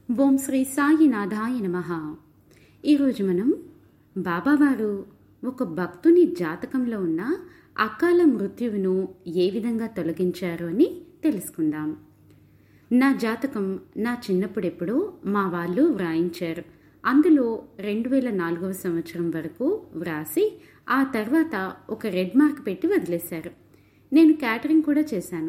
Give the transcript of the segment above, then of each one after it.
ఓం శ్రీ సాయినాథాయ నమ ఈరోజు మనం బాబావారు ఒక భక్తుని జాతకంలో ఉన్న అకాల మృత్యువును ఏ విధంగా తొలగించారు అని తెలుసుకుందాం నా జాతకం నా చిన్నప్పుడెప్పుడో మా వాళ్ళు వ్రాయించారు అందులో రెండు వేల నాలుగవ సంవత్సరం వరకు వ్రాసి ఆ తర్వాత ఒక రెడ్ మార్క్ పెట్టి వదిలేశారు నేను క్యాటరింగ్ కూడా చేశాను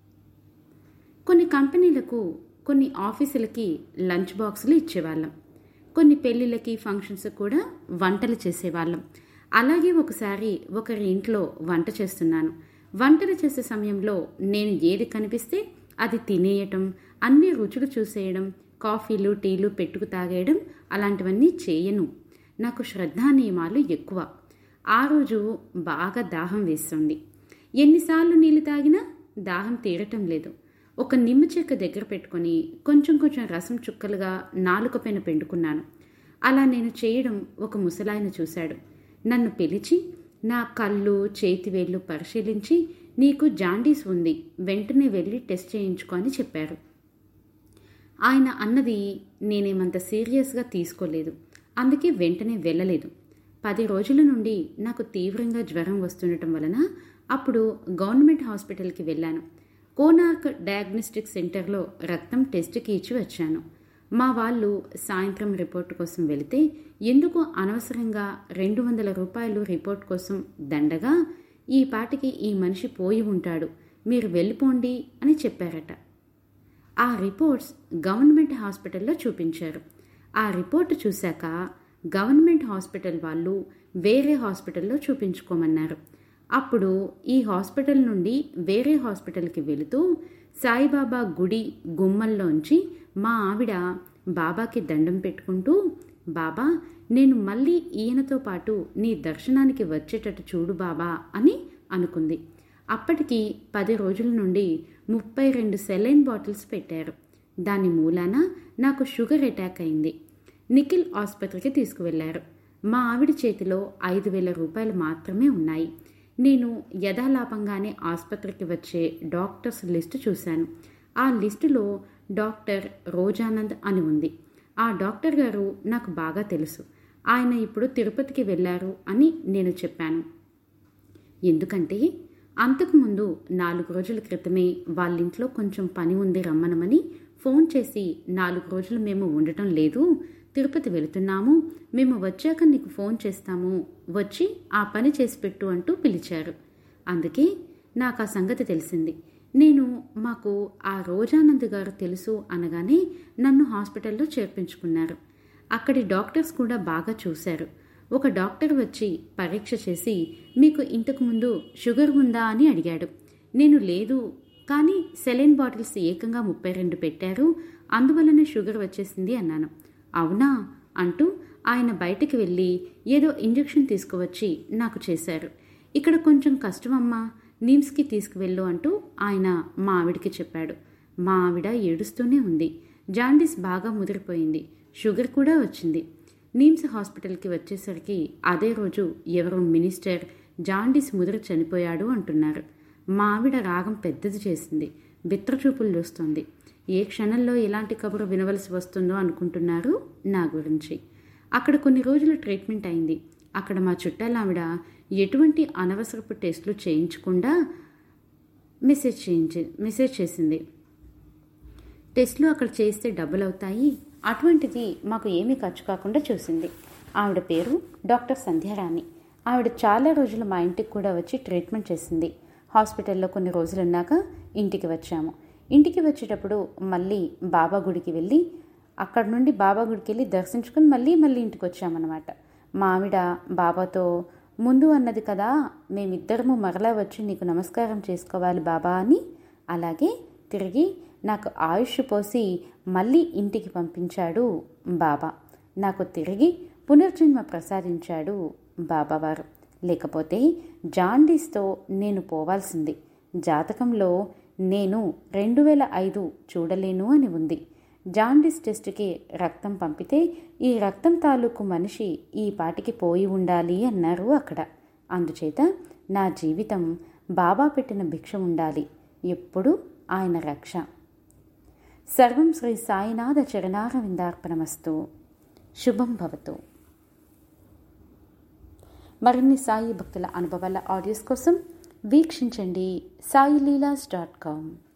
కొన్ని కంపెనీలకు కొన్ని ఆఫీసులకి లంచ్ బాక్సులు ఇచ్చేవాళ్ళం కొన్ని పెళ్ళిళ్ళకి ఫంక్షన్స్ కూడా వంటలు చేసేవాళ్ళం అలాగే ఒకసారి ఒకరి ఇంట్లో వంట చేస్తున్నాను వంటలు చేసే సమయంలో నేను ఏది కనిపిస్తే అది తినేయటం అన్ని రుచులు చూసేయడం కాఫీలు టీలు పెట్టుకు తాగేయడం అలాంటివన్నీ చేయను నాకు శ్రద్ధా నియమాలు ఎక్కువ ఆ రోజు బాగా దాహం వేస్తుంది ఎన్నిసార్లు నీళ్లు తాగినా దాహం తీరటం లేదు ఒక నిమ్మ చెక్క దగ్గర పెట్టుకొని కొంచెం కొంచెం రసం చుక్కలుగా నాలుక పైన పెండుకున్నాను అలా నేను చేయడం ఒక ముసలాయన చూశాడు నన్ను పిలిచి నా కళ్ళు చేతివేళ్ళు పరిశీలించి నీకు జాండీస్ ఉంది వెంటనే వెళ్ళి టెస్ట్ చేయించుకో అని చెప్పారు ఆయన అన్నది నేనేమంత సీరియస్గా తీసుకోలేదు అందుకే వెంటనే వెళ్ళలేదు పది రోజుల నుండి నాకు తీవ్రంగా జ్వరం వస్తుండటం వలన అప్పుడు గవర్నమెంట్ హాస్పిటల్కి వెళ్ళాను కోనార్క్ డయాగ్నోస్టిక్ సెంటర్లో రక్తం టెస్ట్కి ఇచ్చి వచ్చాను మా వాళ్ళు సాయంత్రం రిపోర్ట్ కోసం వెళితే ఎందుకు అనవసరంగా రెండు వందల రూపాయలు రిపోర్ట్ కోసం దండగా ఈ పాటికి ఈ మనిషి పోయి ఉంటాడు మీరు వెళ్ళిపోండి అని చెప్పారట ఆ రిపోర్ట్స్ గవర్నమెంట్ హాస్పిటల్లో చూపించారు ఆ రిపోర్ట్ చూశాక గవర్నమెంట్ హాస్పిటల్ వాళ్ళు వేరే హాస్పిటల్లో చూపించుకోమన్నారు అప్పుడు ఈ హాస్పిటల్ నుండి వేరే హాస్పిటల్కి వెళుతూ సాయిబాబా గుడి గుమ్మల్లోంచి మా ఆవిడ బాబాకి దండం పెట్టుకుంటూ బాబా నేను మళ్ళీ ఈయనతో పాటు నీ దర్శనానికి వచ్చేటట్టు చూడు బాబా అని అనుకుంది అప్పటికి పది రోజుల నుండి ముప్పై రెండు సెలైన్ బాటిల్స్ పెట్టారు దాని మూలాన నాకు షుగర్ అటాక్ అయింది నిఖిల్ ఆసుపత్రికి తీసుకువెళ్లారు మా ఆవిడ చేతిలో ఐదు వేల రూపాయలు మాత్రమే ఉన్నాయి నేను యథాలాపంగానే ఆసుపత్రికి వచ్చే డాక్టర్స్ లిస్టు చూశాను ఆ లిస్టులో డాక్టర్ రోజానంద్ అని ఉంది ఆ డాక్టర్ గారు నాకు బాగా తెలుసు ఆయన ఇప్పుడు తిరుపతికి వెళ్ళారు అని నేను చెప్పాను ఎందుకంటే అంతకుముందు నాలుగు రోజుల క్రితమే వాళ్ళింట్లో కొంచెం పని ఉంది రమ్మనమని ఫోన్ చేసి నాలుగు రోజులు మేము ఉండటం లేదు తిరుపతి వెళుతున్నాము మేము వచ్చాక నీకు ఫోన్ చేస్తాము వచ్చి ఆ పని చేసి పెట్టు అంటూ పిలిచారు అందుకే నాకు ఆ సంగతి తెలిసింది నేను మాకు ఆ రోజానంద్ గారు తెలుసు అనగానే నన్ను హాస్పిటల్లో చేర్పించుకున్నారు అక్కడి డాక్టర్స్ కూడా బాగా చూశారు ఒక డాక్టర్ వచ్చి పరీక్ష చేసి మీకు ఇంతకు ముందు షుగర్ ఉందా అని అడిగాడు నేను లేదు కానీ సెలైన్ బాటిల్స్ ఏకంగా ముప్పై రెండు పెట్టారు అందువలన షుగర్ వచ్చేసింది అన్నాను అవునా అంటూ ఆయన బయటికి వెళ్ళి ఏదో ఇంజెక్షన్ తీసుకువచ్చి నాకు చేశారు ఇక్కడ కొంచెం కష్టమమ్మా నిమ్స్కి తీసుకువెళ్ళు అంటూ ఆయన మా ఆవిడికి చెప్పాడు మా ఆవిడ ఏడుస్తూనే ఉంది జాండీస్ బాగా ముదిరిపోయింది షుగర్ కూడా వచ్చింది నిమ్స్ హాస్పిటల్కి వచ్చేసరికి అదే రోజు ఎవరో మినిస్టర్ జాండీస్ ముదిరి చనిపోయాడు అంటున్నారు మా ఆవిడ రాగం పెద్దది చేసింది బిత్రచూపులు చూస్తుంది ఏ క్షణంలో ఎలాంటి కబురు వినవలసి వస్తుందో అనుకుంటున్నారు నా గురించి అక్కడ కొన్ని రోజులు ట్రీట్మెంట్ అయింది అక్కడ మా చుట్టాలావిడ ఎటువంటి అనవసరపు టెస్టులు చేయించకుండా మెసేజ్ చేయించి మెసేజ్ చేసింది టెస్టులు అక్కడ చేస్తే డబ్బులు అవుతాయి అటువంటిది మాకు ఏమీ ఖర్చు కాకుండా చూసింది ఆవిడ పేరు డాక్టర్ సంధ్యారాణి ఆవిడ చాలా రోజులు మా ఇంటికి కూడా వచ్చి ట్రీట్మెంట్ చేసింది హాస్పిటల్లో కొన్ని రోజులు ఉన్నాక ఇంటికి వచ్చాము ఇంటికి వచ్చేటప్పుడు మళ్ళీ బాబా గుడికి వెళ్ళి అక్కడ నుండి బాబా గుడికి వెళ్ళి దర్శించుకొని మళ్ళీ మళ్ళీ ఇంటికి వచ్చామన్నమాట మా ఆవిడ బాబాతో ముందు అన్నది కదా మేమిద్దరము మరలా వచ్చి నీకు నమస్కారం చేసుకోవాలి బాబా అని అలాగే తిరిగి నాకు ఆయుష్ పోసి మళ్ళీ ఇంటికి పంపించాడు బాబా నాకు తిరిగి పునర్జన్మ ప్రసాదించాడు బాబావారు లేకపోతే జాండీస్తో నేను పోవాల్సింది జాతకంలో నేను రెండు వేల ఐదు చూడలేను అని ఉంది జాండీస్ టెస్ట్కి రక్తం పంపితే ఈ రక్తం తాలూకు మనిషి ఈ పాటికి పోయి ఉండాలి అన్నారు అక్కడ అందుచేత నా జీవితం బాబా పెట్టిన భిక్ష ఉండాలి ఎప్పుడు ఆయన రక్ష సర్వం శ్రీ సాయినాథ చరణారవిందార్పణమస్తు శుభం భవతు మరిన్ని సాయి భక్తుల అనుభవాల ఆడియోస్ కోసం వీక్షించండి సాయి లీలాస్ డాట్ కామ్